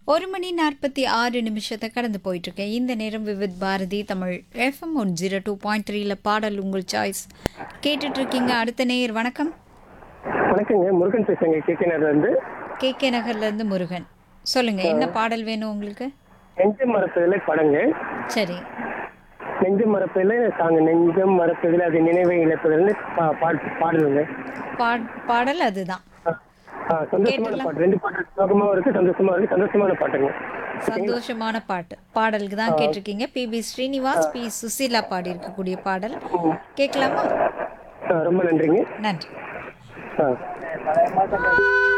ஒரு மணி நாற்பத்தி ஆறு நிமிஷத்தை கடந்து போயிட்டு இருக்கேன் இந்த நேரம் Vividh Bharati Tamil FM one zero two point த்ரீல பாடல் உங்கள் சாய்ஸ் கேட்டுட்டு இருக்கீங்க அடுத்த நேயர் வணக்கம் வணக்கங்க முருகன் பேசுறேங்க கேகேனர்ல இருந்து கே கே நகர்ல இருந்து முருகன் சொல்லுங்க என்ன பாடல் வேணும் உங்களுக்கு நெஞ்சம் மரப்பதில் படங்க சரி நெஞ்சம் மரப்பதில் தாங்க நெஞ்சம் மரப்பதில் அது நினைவை இழப்பதில்னு பா- பாட்டு பாடலுங்க பா- பாடல் அதுதான் ஆ, ஆ, சந்தோஷமான பாட்டு ரெண்டு பாட்டு சோகமாவும் இருக்கு சந்தோஷமா இருக்கு சந்தோஷமான பாட்டுங்க சந்தோஷமான பாட்டு பாடலுக்கு தான் கேட்டிருக்கீங்க P B Srinivas P Susheela பாடி இருக்கக்கூடிய பாடல் கேட்கலாமா ஆ, ரொம்ப நன்றிங்க நன்றி ஆ